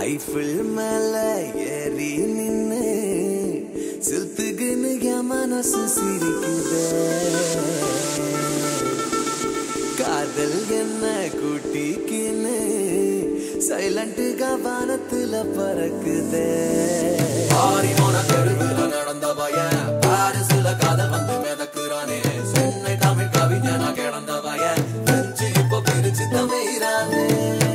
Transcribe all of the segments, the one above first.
Eiffel மேல ஏறி நின்னு செல்ஃபிக்குன்னு என் மனசு சிரிக்குதே காதல் என்ன கூட்டிக்கின்னு சைலண்ட் கவானத்துல பறக்குதே ஆரி போன தெருவுல நடந்த பையன் பாரிசுல காதல் வந்து மிதக்குறானே சென்னை தமிழ் கவிஞனா கிடந்த பையன் பிரிச்சு இப்போ பிரிச்சு தமிழானே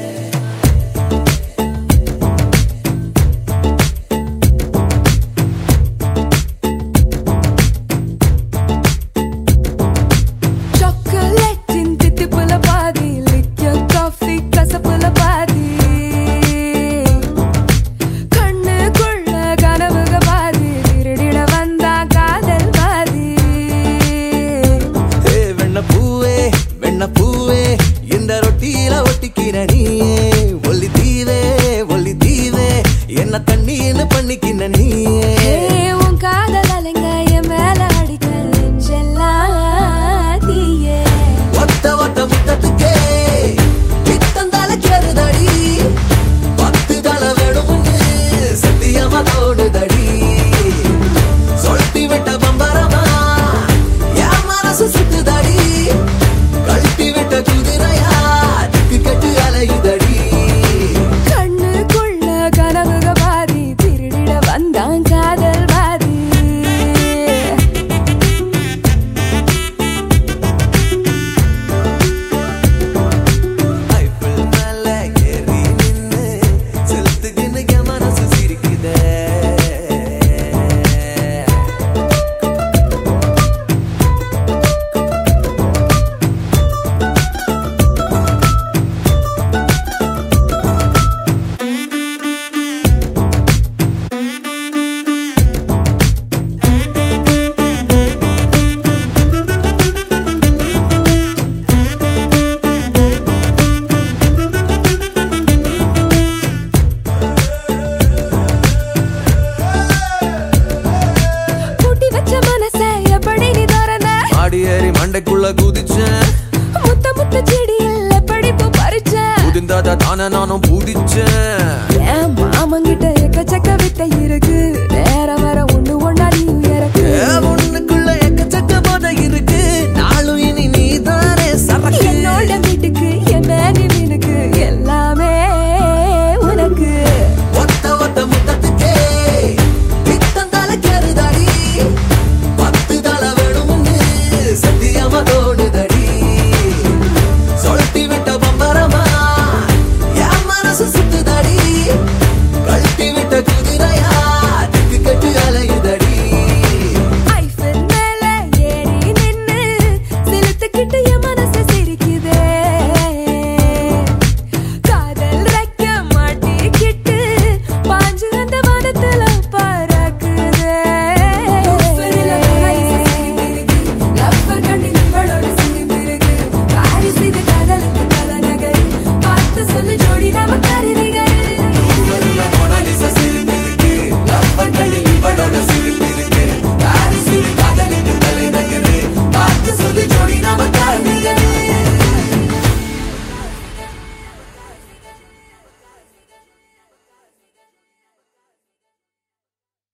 சாக்லேட்டின் தித்திப்புல பாதி லிக்கர் காஃபி கசப்புல பாதி கண்ணுக்குள்ள கனவுக பாதி திருடிட வந்தா காதல் பாதி ஏ வெண்ண பூவே வெண்ண பூவே இந்த ரொட்டியில ஒட்டிக்கிற நீயே ஒல்லி தீவே ஒல்லி தீவே என்ன தண்ணின்னு பண்ணிக்கின நீயே ஏ, உன் காதல் அலைங்க என் மேல அடிக்க நெஞ்செல்லாம் தீயே ஒத்த ஒத்த முத்தத்துக்கே பித்தந்தால கேறுதடி பத்து தலை வேணும்னு சத்தியமா தோணுதடி சொல்லிட்டு விட்ட பம்பரமா என் மனசு சுத்துதடி கழட்டி விட்ட குதிரையா திக்கு கட்டு அலையுதடி கண்ணுக்குள்ள கனவுக பாதி திருடிட வந்தான் காதல் பாதி ஐபிள் மேல ஏறி நின்னு செலுத்துக்குன்னு என் மனசு சிரிக்குதே பூட்டி வச்ச மனச எப்படி நீ திறந்த ஆடி ஏறி மண்டைக்குள்ள குதிச்சேன் முத்த முத்த செடியில் எப்படி பூ பறிச்ச புதிந்தாத தானே நானும் பூதிச்சேன்